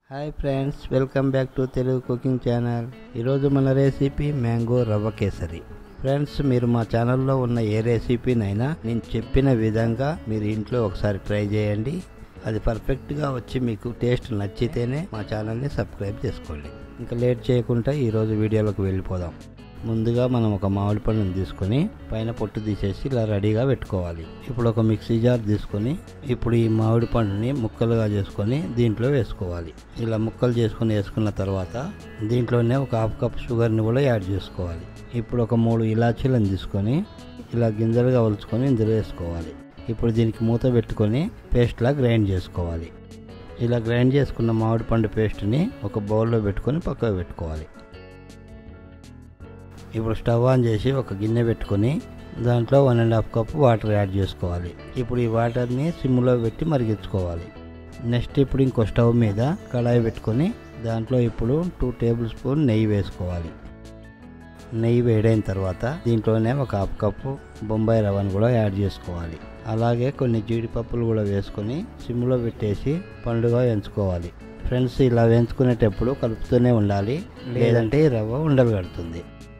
hi friends welcome back to Telugu cooking channel ఈరోజు మన recipe mango రవ్వ కేసరి ఫ్రెండ్స్ మీరు మా ఛానల్లో ఉన్న ఏ రెసిపీనైనా నేను చెప్పిన విధంగా మీరు ఇంట్లో ఒకసారి ట్రై చేయండి అది పర్ఫెక్ట్గా వచ్చి మీకు టేస్ట్ నచ్చితేనే మా ఛానల్ని సబ్స్క్రైబ్ చేసుకోండి ఇంకా లేట్ చేయకుండా ఈరోజు వీడియోలోకి వెళ్ళిపోదాం ముందుగా మనం ఒక మామిడి పండుని తీసుకొని పైన పొట్టు తీసేసి ఇలా రెడీగా పెట్టుకోవాలి ఇప్పుడు ఒక మిక్సీ జార్ తీసుకొని ఇప్పుడు ఈ మామిడి పండుని ముక్కలుగా చేసుకొని దీంట్లో వేసుకోవాలి ఇలా ముక్కలు చేసుకొని వేసుకున్న తర్వాత దీంట్లోనే ఒక హాఫ్ కప్ షుగర్ని కూడా యాడ్ చేసుకోవాలి ఇప్పుడు ఒక మూడు ఇలాచీలను తీసుకొని ఇలా గింజలుగా ఒలుచుకొని ఇందులో వేసుకోవాలి ఇప్పుడు దీనికి మూత పెట్టుకొని పేస్ట్లా గ్రైండ్ చేసుకోవాలి ఇలా గ్రైండ్ చేసుకున్న మామిడి పండు పేస్ట్ని ఒక బౌల్లో పెట్టుకొని పక్కకు పెట్టుకోవాలి ఇప్పుడు స్టవ్ ఆన్ చేసి ఒక గిన్నె పెట్టుకొని దాంట్లో one and half cup water add చేసుకోవాలి ఇప్పుడు ఈ వాటర్ని సిమ్లో పెట్టి మరిగించుకోవాలి నెక్స్ట్ ఇప్పుడు ఇంకో స్టవ్ మీద కళాయి పెట్టుకొని దాంట్లో ఇప్పుడు టూ టేబుల్ స్పూన్ నెయ్యి వేసుకోవాలి నెయ్యి వేడైన తర్వాత దీంట్లోనే ఒక హాఫ్ కప్పు బొంబాయి రవ్వను కూడా యాడ్ చేసుకోవాలి అలాగే కొన్ని జీడిపప్పులు కూడా వేసుకొని సిమ్లో పెట్టేసి పండుగ ఎంచుకోవాలి ఫ్రెండ్స్ ఇలా వేయించుకునేటప్పుడు కలుపుతూనే ఉండాలి లేదంటే ఈ రవ్వ ఉండలు కడుతుంది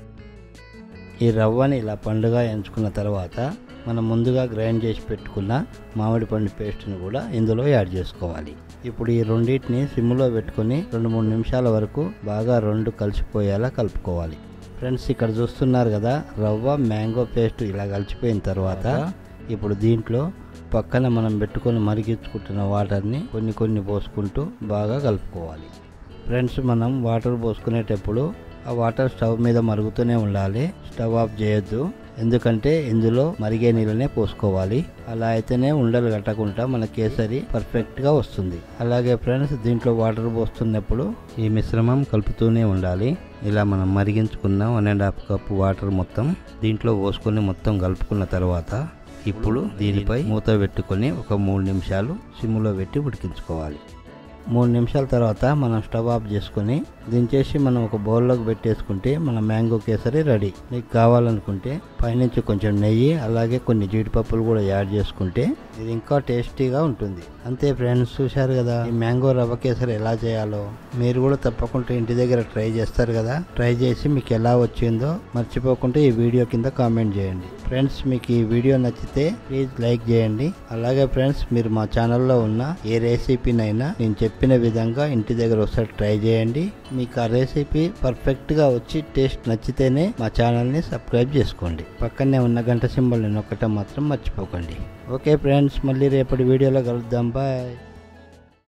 ఈ రవ్వని ఇలా పండుగ ఎంచుకున్న తర్వాత మనం ముందుగా గ్రైండ్ చేసి పెట్టుకున్న మామిడి పండు పేస్ట్ని కూడా ఇందులో యాడ్ చేసుకోవాలి ఇప్పుడు ఈ రెండింటిని సిమ్లో పెట్టుకొని రెండు మూడు నిమిషాల వరకు బాగా రెండు కలిసిపోయేలా కలుపుకోవాలి ఫ్రెండ్స్ ఇక్కడ చూస్తున్నారు కదా రవ్వ మ్యాంగో పేస్ట్ ఇలా కలిసిపోయిన తర్వాత ఇప్పుడు దీంట్లో పక్కన మనం పెట్టుకొని మరిగించుకుంటున్న వాటర్ని కొన్ని కొన్ని పోసుకుంటూ బాగా కలుపుకోవాలి ఫ్రెండ్స్ మనం వాటర్ పోసుకునేటప్పుడు ఆ వాటర్ స్టవ్ మీద మరుగుతూనే ఉండాలి స్టవ్ ఆఫ్ చేయొద్దు ఎందుకంటే ఇందులో మరిగే నీళ్ళనే పోసుకోవాలి అలా అయితేనే ఉండలు కట్టకుండా మన కేసరి పర్ఫెక్ట్గా వస్తుంది అలాగే ఫ్రెండ్స్ దీంట్లో వాటర్ పోస్తున్నప్పుడు ఈ మిశ్రమం కలుపుతూనే ఉండాలి ఇలా మనం మరిగించుకున్న one and half cup water మొత్తం దీంట్లో పోసుకొని మొత్తం కలుపుకున్న తర్వాత ఇప్పుడు దీనిపై మూత పెట్టుకొని ఒక మూడు నిమిషాలు సిమ్లో పెట్టి ఉడికించుకోవాలి మూడు నిమిషాల తర్వాత మనం స్టవ్ ఆఫ్ చేసుకొని దించేసి మనం ఒక బౌల్లోకి పెట్టేసుకుంటే మన మ్యాంగో కేసరి రెడీ మీకు కావాలనుకుంటే పైనుంచి కొంచెం నెయ్యి అలాగే కొన్ని జీడిపప్పులు కూడా యాడ్ చేసుకుంటే ఇది ఇంకా టేస్టీగా ఉంటుంది అంతే ఫ్రెండ్స్ చూశారు కదా ఈ మ్యాంగో రవ్వ కేసరి ఎలా చేయాలో మీరు కూడా తప్పకుండా ఇంటి దగ్గర ట్రై చేస్తారు కదా ట్రై చేసి మీకు ఎలా వచ్చిందో మర్చిపోకుండా ఈ వీడియో కింద కామెంట్ చేయండి ఫ్రెండ్స్ మీకు ఈ వీడియో నచ్చితే ప్లీజ్ లైక్ చేయండి అలాగే ఫ్రెండ్స్ మీరు మా ఛానల్లో ఉన్న ఏ రెసిపీనైనా నేను చెప్పిన విధంగా ఇంటి దగ్గర ఒకసారి ట్రై చేయండి మీకు ఆ రెసిపీ పర్ఫెక్ట్గా వచ్చి టేస్ట్ నచ్చితేనే మా ఛానల్ని సబ్స్క్రైబ్ చేసుకోండి పక్కనే ఉన్న గంట సింబల్ని నొక్కటం మాత్రం మర్చిపోకండి ఓకే ఫ్రెండ్స్ మళ్ళీ రేపటి వీడియోలో కలుద్దాం బాయ్